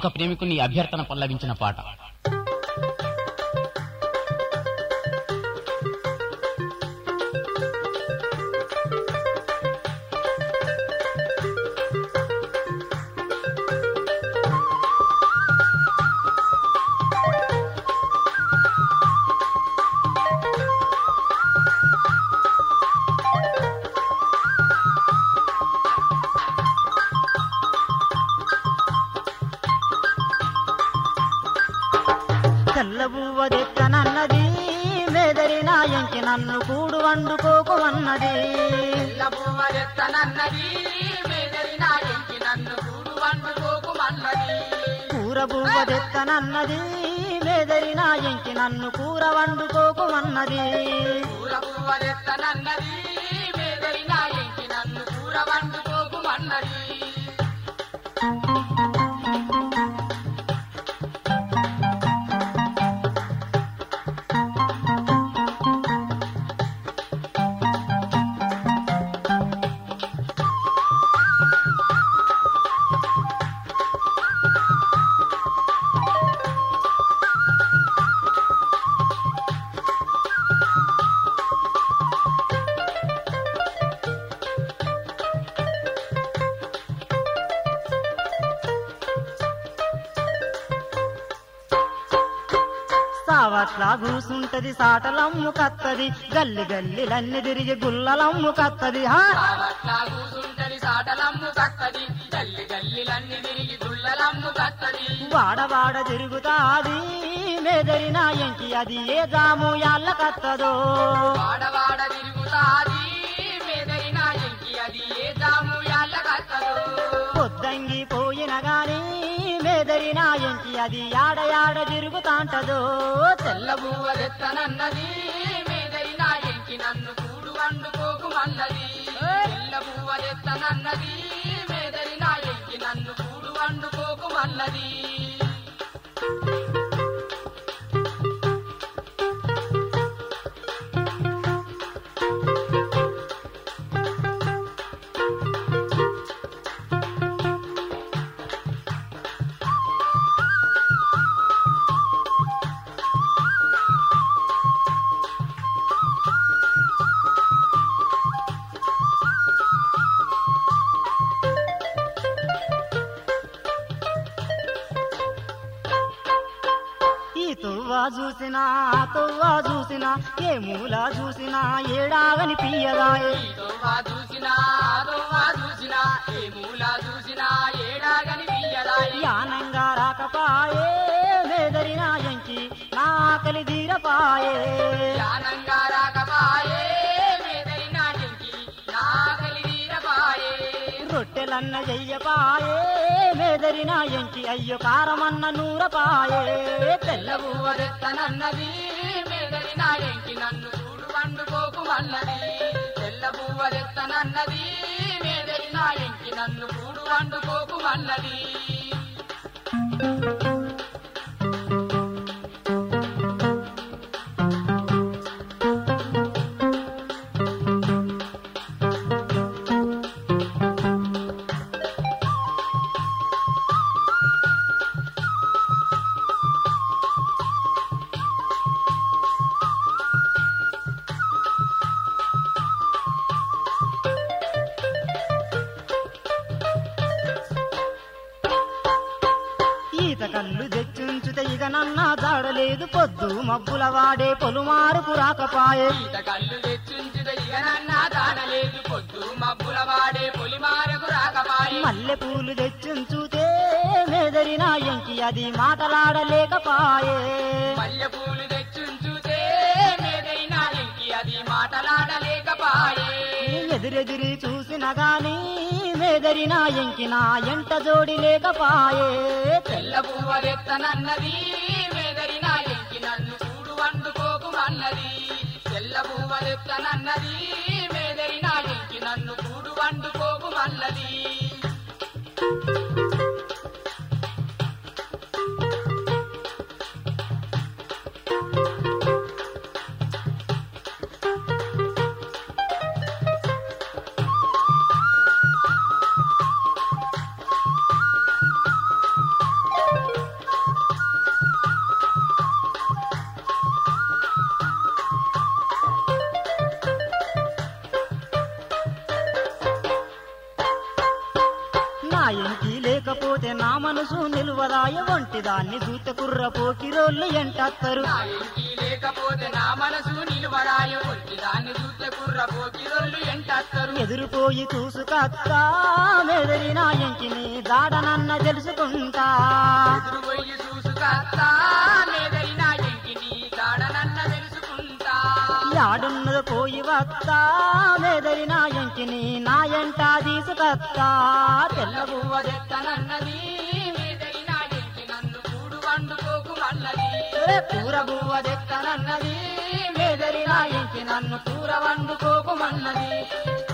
ఒక ప్రేమికుని అభ్యర్థన పల్లవించిన పాట తెల్లబువ్వదెత్తనన్నది మేదరి నాయంకి నన్ను కూడు వండుకోకు అన్నది తెల్లబువ్వలెత్తనన్నది మేదరి నాయంకి నన్ను కూడు వండుకోకుమన్నది కూర బువ్వదెత్తనన్నది మేదరి నాయంకి నన్ను కూర వండుకోకు అన్నది కూర పువ్వలెత్తనన్నది మేదరి నాయంకి నన్ను కూర వండుకోకుమన్నది సావట్లా కూసుంటది సాటలమ్ము కత్తది గల్లి గల్లిలన్నీ తిరిగి గుల్లలమ్ము కత్తది హా కావట్లా కూసుంటది సాటలమ్ము కత్తది గల్లి గల్లిలన్నీ తిరిగి గుళ్ళలమ్ము కత్తది వాడవాడ తిరుగుతాది మేదరి నాయంకి అది ఏ జాము యాళ్ళ కత్తదో వాడవాడ తిరుగుతాది మేదరి నాయంకి అది ఏ జాము యాళ్ళ కత్తదు పొద్దంగి పోయిన గాని మేదరి నాయంకి అది యాడ యాడ తిరుగుతాంటదో తెల్ల తెల్లబువ్వలెత్తనన్నది మేదరి నాయంకి నన్ను కూడు వండుకోకుమన్నది తెల్లబువ్వలెత్తనన్నది మేదరి నాయంకి నన్ను కూడు వండుకోకుమన్నది ఈ తువ్వా చూసినా ఆ తువ్వా చూసినా ఏ మూల చూసినా ఏడాగని పియ్యదాయే దోవా చూసినా దోవా చూసినా ఏ మూల చూసినా ఏడాగని పియ్యదాయి యానంగా రాకపాయే మేదరి నాయంకి నా ఆకలి తీరపాయే ధ్యానంగా రాకపాయే మేదరి నాయంకి నాగలి వీరపాయే రొట్టెలన్న చెయ్యపాయే మేదరి నాయంకి అయ్యో కారమన్న నూరపాయే తెల్లవు తెల్లబువ్వదెత్తనన్నది మేదరి నాయంకి నన్ను చూడు వండుకోకుమన్నది తెల్లబువ్వదెత్తనన్నది మేదరి నాయంకి నన్ను చూడు వండుకోకుమన్నది ఈత కళ్ళు తెచ్చుంచుత ఇక నన్న జాడలేదు పొద్దు మబ్బుల వాడే పొలుమారుకు రాకపాయే ఈత కళ్ళు తెచ్చుంచుద ఇగనన్నా దాడలేదు పొద్దు మబ్బుల వాడే పొలిమారకు రాకపాయి మల్లె పూలు తెచ్చుంచుతే మేదరి నాయంకి అది మాటలాడలేకపాయే మల్లె పూలు తెచ్చుంచుతే మేదరి నాయంకి అది మాటలాడలేకపాయే ఎదురెదిరి చూసిన గాని మేదరి నాయంకి నా ఎంట జోడి లేకపాయే తెల్ల పువ్వలెత్తనన్నది మేదరి నాయంకి నన్ను చూడు వండుకోకుమన్నది తెల్ల పువ్వలెత్తనన్నది మేదరి నాయంకి నన్ను చూడు వండుకోకుమన్నది మనసు నిలువదాయ ఒంటి దాన్ని చూత కుర్ర పోకిరోళ్ళు ఎంటత్తరు నా ఎంకి లేకపోతే నా మనసు నిలువరాయ వచ్చి దాన్ని చూస్తే కుర్ర పోకిరొల్లు ఎంటత్తరు ఎదురుపోయి చూసుకత్తా మెదరి నా ఎంకిని దాడనన్న తెలుసుకుంటా ఎదురు పోయి చూసుకత్తా లేదైనా ఎంకిని దాడనన్న తెలుసుకుంటా యాడున్నది పోయి వత్తా మెదరి నా ఎంకిని నా ఎంట తీసుకత్తా తెల్లబు పువ్వ తెత్తనన్నది లేదైనా ఎంకి నన్ను కూడు వండుకోకుమన్నది కూర బువ్వ దెక్కనన్నది మెదరి నా ఎంకి నన్ను కూర వండుకోకుమన్నది